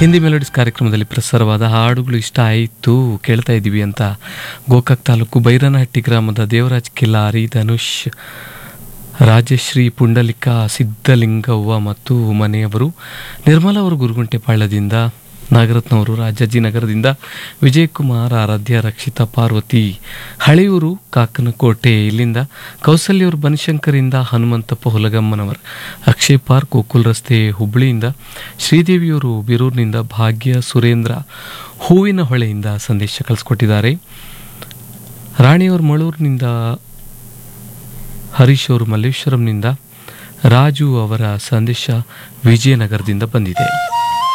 Hindi melodies ಕಾರ್ಯಕ್ರಮದಲ್ಲಿ ಪ್ರಸಾರವಾದ ಹಾಡುಗಳು ಇಷ್ಟ ಆಯಿತು ಕೇಳ್ತಾ ಇದ್ದೀವಿ ಅಂತ ಗೋಕಾಕ್ ತಾಲೂಕು ಬೈರನಹಟ್ಟಿ ಗ್ರಾಮದ ದೇವರಾಜ್ ಕಿಲ್ಲಾರಿ ಧನುಷ್ ರಾಜಶ್ರೀ ಪುಂಡಲಿಕ ಸಿದ್ದಲಿಂಗವ್ವ ಮತ್ತು ಮನೆಯವರು ನಿರ್ಮಲ ಅವರು ಗುರುಗುಂಟೆಪಾಳ್ಯದಿಂದ ನಾಗರತ್ನವರು ರಾಜಾಜಿನಗರದಿಂದ ವಿಜಯಕುಮಾರ್ ಆರಾಧ್ಯ ರಕ್ಷಿತಾ ಪಾರ್ವತಿ ಹಳೆಯೂರು ಕಾಕನಕೋಟೆ ಇಲ್ಲಿಂದ ಕೌಸಲ್ಯವರು ಬನಶಂಕರಿಂದ ಹನುಮಂತಪ್ಪ ಹುಲಗಮ್ಮನವರ್ ಅಕ್ಷಯ್ ಪಾರ್ಕ್ ಗೋಕುಲ್ ರಸ್ತೆ ಹುಬ್ಬಳ್ಳಿಯಿಂದ ಶ್ರೀದೇವಿಯವರು ಬೀರೂರಿನಿಂದ ಭಾಗ್ಯ ಸುರೇಂದ್ರ ಹೂವಿನ ಹೊಳೆಯಿಂದ ಸಂದೇಶ ಕಳಿಸ್ಕೊಟ್ಟಿದ್ದಾರೆ ರಾಣಿಯವರು ಮಳೂರಿನಿಂದ ಹರೀಶ್ ಅವರು ಮಲ್ಲೇಶ್ವರಂನಿಂದ ರಾಜು ಅವರ ಸಂದೇಶ ವಿಜಯನಗರದಿಂದ ಬಂದಿದೆ